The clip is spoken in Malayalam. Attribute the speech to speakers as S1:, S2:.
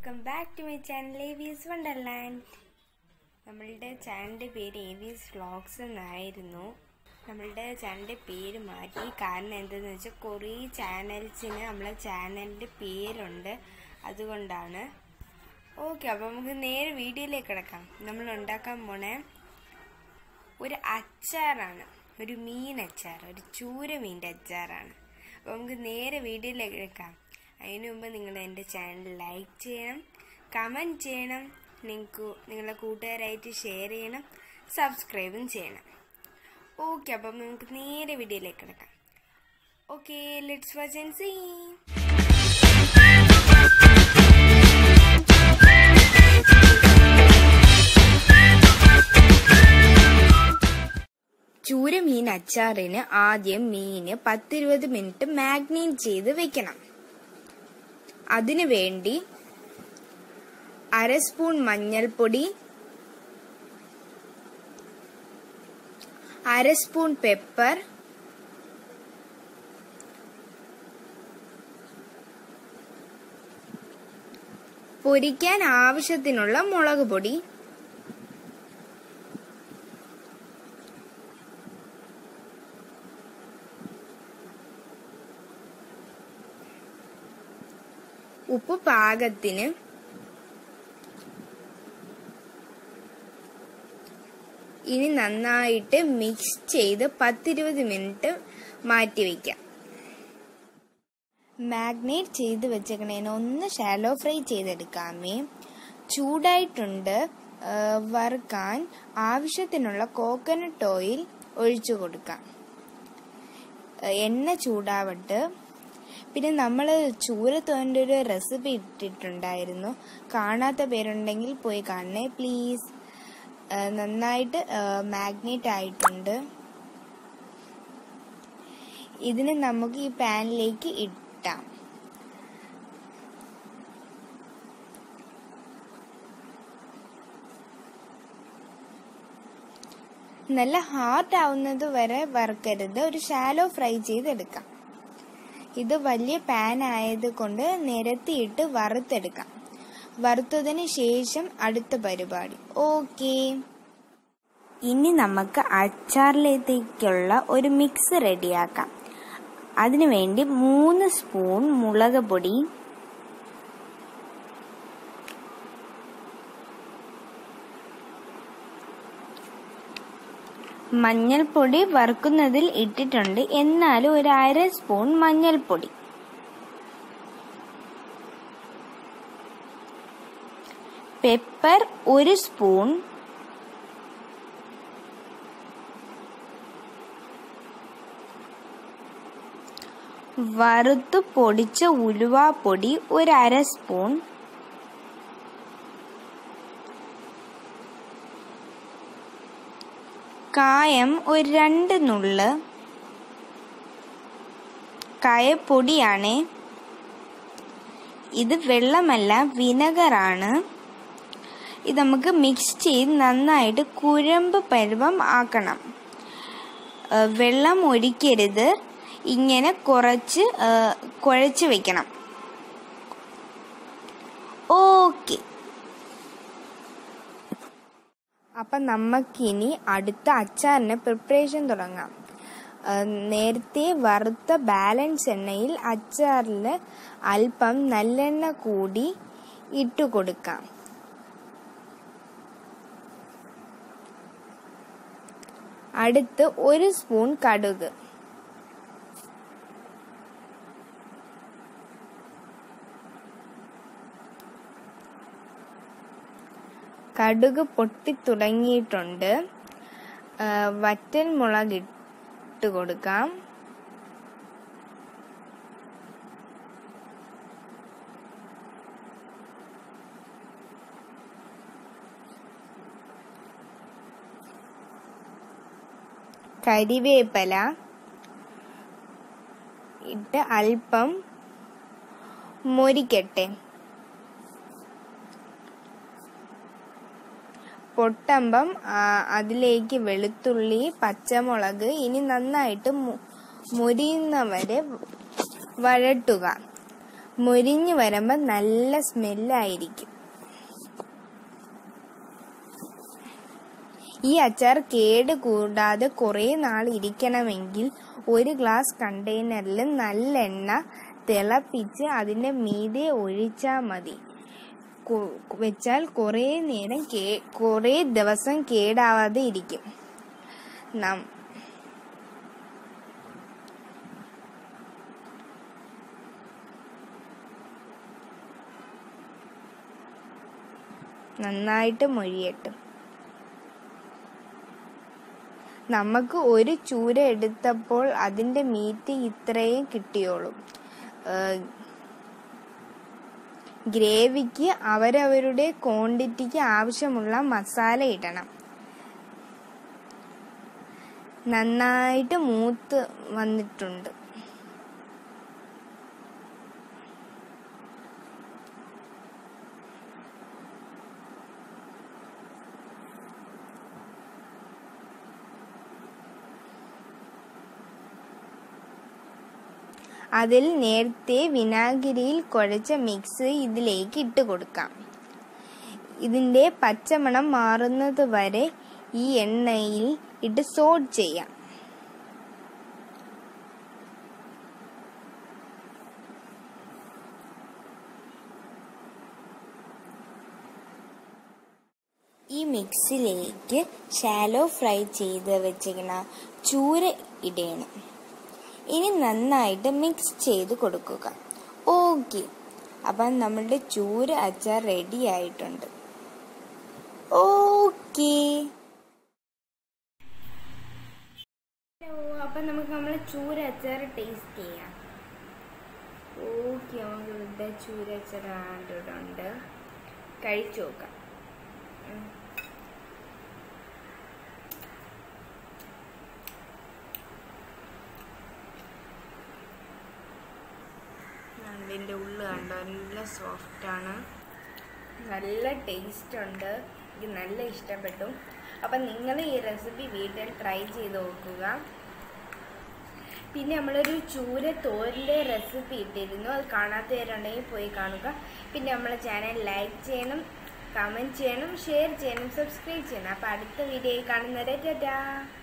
S1: Welcome back to my channel ഏവിയസ് വണ്ടർലാൻഡ് നമ്മളുടെ ചാനലിൻ്റെ പേര് ഏവിയസ് വ്ളോഗ്സ് എന്നായിരുന്നു നമ്മളുടെ ചാനലിൻ്റെ പേര് മാറ്റി കാരണം എന്തെന്ന് വെച്ചാൽ കുറേ ചാനൽസിന് നമ്മളെ ചാനലിൻ്റെ പേരുണ്ട് അതുകൊണ്ടാണ് ഓക്കെ അപ്പോൾ നമുക്ക് നേരെ വീഡിയോയിലേക്ക് കിടക്കാം നമ്മൾ ഉണ്ടാക്കാൻ പോണേ ഒരു അച്ചാറാണ് ഒരു മീൻ അച്ചാർ ഒരു ചൂര മീൻ്റെ അച്ചാറാണ് അപ്പോൾ നമുക്ക് നേരെ വീഡിയോയിലേക്ക് എടുക്കാം അതിനു മുമ്പ് നിങ്ങൾ എൻ്റെ ചാനൽ ലൈക്ക് ചെയ്യണം കമൻറ്റ് ചെയ്യണം നിങ്ങൾക്ക് നിങ്ങളുടെ കൂട്ടുകാരായിട്ട് ഷെയർ ചെയ്യണം സബ്സ്ക്രൈബും ചെയ്യണം ഓക്കെ അപ്പം നമുക്ക് നേരെ വീഡിയോയിലേക്ക് കിടക്കാം okay let's watch and see ചൂര മീൻ അച്ചാറിന് ആദ്യം മീന് പത്തിരുപത് മിനിറ്റ് മാഗ്നേറ്റ് ചെയ്ത് വെക്കണം അതിനു വേണ്ടി അര സ്പൂൺ മഞ്ഞൾപ്പൊടി അര സ്പൂൺ പെപ്പർ പൊരിക്കാൻ ആവശ്യത്തിനുള്ള മുളക് പൊടി ഉപ്പ് പാകത്തിന് ഇനി നന്നായിട്ട് മിക്സ് ചെയ്ത് പത്തിരുപത് മിനിറ്റ് മാറ്റി വയ്ക്കാം മാഗ്നേറ്റ് ചെയ്ത് വെച്ചേക്കണേന് ഒന്ന് ഷാലോ ഫ്രൈ ചെയ്തെടുക്കാമേ ചൂടായിട്ടുണ്ട് വറുക്കാൻ ആവശ്യത്തിനുള്ള കോക്കനട്ട് ഓയിൽ ഒഴിച്ചു കൊടുക്കാം എണ്ണ ചൂടാവട്ട് പിന്നെ നമ്മൾ ചൂരത്തോൻ്റെ ഒരു റെസിപ്പി ഇട്ടിട്ടുണ്ടായിരുന്നു കാണാത്ത പേരുണ്ടെങ്കിൽ പോയി കാണണേ പ്ലീസ് നന്നായിട്ട് മാഗ്നേറ്റ് ആയിട്ടുണ്ട് ഇതിന് നമുക്ക് ഈ പാനിലേക്ക് ഇട്ടാം നല്ല ഹാർഡ് ആവുന്നത് വരെ വറുക്കരുത് ഒരു ഷാലോ ഫ്രൈ ചെയ്തെടുക്കാം ഇത് വലിയ പാൻ ആയതുകൊണ്ട് നിരത്തിയിട്ട് വറുത്തെടുക്കാം വറുത്തതിന് ശേഷം അടുത്ത പരിപാടി ഓക്കെ ഇനി നമുക്ക് അച്ചാറിലേക്കുള്ള ഒരു മിക്സ് റെഡിയാക്കാം അതിനുവേണ്ടി മൂന്ന് സ്പൂൺ മുളക് പൊടി മഞ്ഞൾപ്പൊടി വറുക്കുന്നതിൽ ഇട്ടിട്ടുണ്ട് എന്നാലും ഒരു അര സ്പൂൺ മഞ്ഞൾപ്പൊടി പെപ്പർ ഒരു സ്പൂൺ വറുത്തു പൊടിച്ച ഉലുവാപ്പൊടി ഒരു അര സ്പൂൺ കായം ഒരു രണ്ട് നുള്ള് കായപ്പൊടിയാണ് ഇത് വെള്ളമല്ല വിനെഗറാണ് ഇത് നമുക്ക് മിക്സ് ചെയ്ത് നന്നായിട്ട് കുഴമ്പ് പരുവം ആക്കണം വെള്ളം ഒഴിക്കരുത് ഇങ്ങനെ കുറച്ച് കുഴച്ച് വെക്കണം ഓക്കെ അപ്പം നമുക്കിനി അടുത്ത അച്ചാറിന് പ്രിപ്പറേഷൻ തുടങ്ങാം നേരത്തെ വറുത്ത ബാലൻസ് എണ്ണയിൽ അച്ചാറിൽ അല്പം നല്ലെണ്ണ കൂടി ഇട്ടു കൊടുക്കാം അടുത്ത് ഒരു സ്പൂൺ കടുക് കടുക് പൊട്ടിത്തുടങ്ങിയിട്ടുണ്ട് വറ്റൽ മുളക് ഇട്ട് കൊടുക്കാം കരിവേപ്പല ഇട്ട് അല്പം മൊരിക്കട്ടെ പൊട്ടമ്പം അതിലേക്ക് വെളുത്തുള്ളി പച്ചമുളക് ഇനി നന്നായിട്ട് മുരിയുന്നവരെ വഴട്ടുക മൊരിഞ്ഞ് വരുമ്പോൾ നല്ല സ്മെല്ലായിരിക്കും ഈ അച്ചാർ കേട് കൂടാതെ കുറേ നാൾ ഇരിക്കണമെങ്കിൽ ഒരു ഗ്ലാസ് കണ്ടെയ്നറിൽ നല്ലെണ്ണ തിളപ്പിച്ച് അതിൻ്റെ മീതെ ഒഴിച്ചാൽ മതി കു- വെച്ചാൽ കുറേ നേരം കേ കുറേ ദിവസം കേടാവാതെ ഇരിക്കും നം നന്നായിട്ട് മൊഴിയട്ടെ നമുക്ക് ഒരു ചൂര എടുത്തപ്പോൾ അതിൻ്റെ മീറ്റ് ഇത്രയും കിട്ടിയോളൂ ഏഹ് ഗ്രേവിക്ക് അവരവരുടെ ക്വാണ്ടിറ്റിക്ക് ആവശ്യമുള്ള മസാല ഇടണം നന്നായിട്ട് മൂത്ത് വന്നിട്ടുണ്ട് അതിൽ നേരത്തെ വിനാഗിരിയിൽ കുഴച്ച മിക്സ് ഇതിലേക്ക് ഇട്ട് കൊടുക്കാം ഇതിൻ്റെ പച്ചമണം മാറുന്നത് വരെ ഈ എണ്ണയിൽ ഇട്ട് സോട്ട് ചെയ്യാം ഈ മിക്സിലേക്ക് ഷാലോ ഫ്രൈ ചെയ്ത് വെച്ചിരിക്കുന്ന ചൂര ഇടണം ഇനി നന്നായിട്ട് മിക്സ് ചെയ്ത് കൊടുക്കുക ഓക്കെ അപ്പം നമ്മളുടെ ചൂര അച്ചാർ റെഡി ആയിട്ടുണ്ട് ഓക്കെ അപ്പം നമുക്ക് നമ്മളെ ചൂര അച്ചാർ ടേസ്റ്റ് ചെയ്യാം ഓക്കെ നമുക്ക് ഇവിടെ ചൂര അച്ചാർ ആണ്ടിട്ടുണ്ട് കഴിച്ചു നോക്കാം ഉം. ഇതിൻ്റെ ഉള്ളു കണ്ടോ നല്ല സോഫ്റ്റ് ആണ് നല്ല ടേസ്റ്റ് ഉണ്ട് എനിക്ക് നല്ല ഇഷ്ടപ്പെട്ടു അപ്പം നിങ്ങൾ ഈ റെസിപ്പി വീട്ടിൽ ട്രൈ ചെയ്ത് നോക്കുക പിന്നെ നമ്മളൊരു ചൂര തോരിൻ്റെ റെസിപ്പി ഇട്ടിരുന്നു അത് കാണാത്തവരുണ്ടെങ്കിൽ പോയി കാണുക പിന്നെ നമ്മളെ ചാനൽ ലൈക്ക് ചെയ്യണം കമൻറ്റ് ചെയ്യണം ഷെയർ ചെയ്യണം സബ്സ്ക്രൈബ് ചെയ്യണം അപ്പോൾ അടുത്ത വീഡിയോയിൽ കാണുന്നവരെ ടാറ്റാ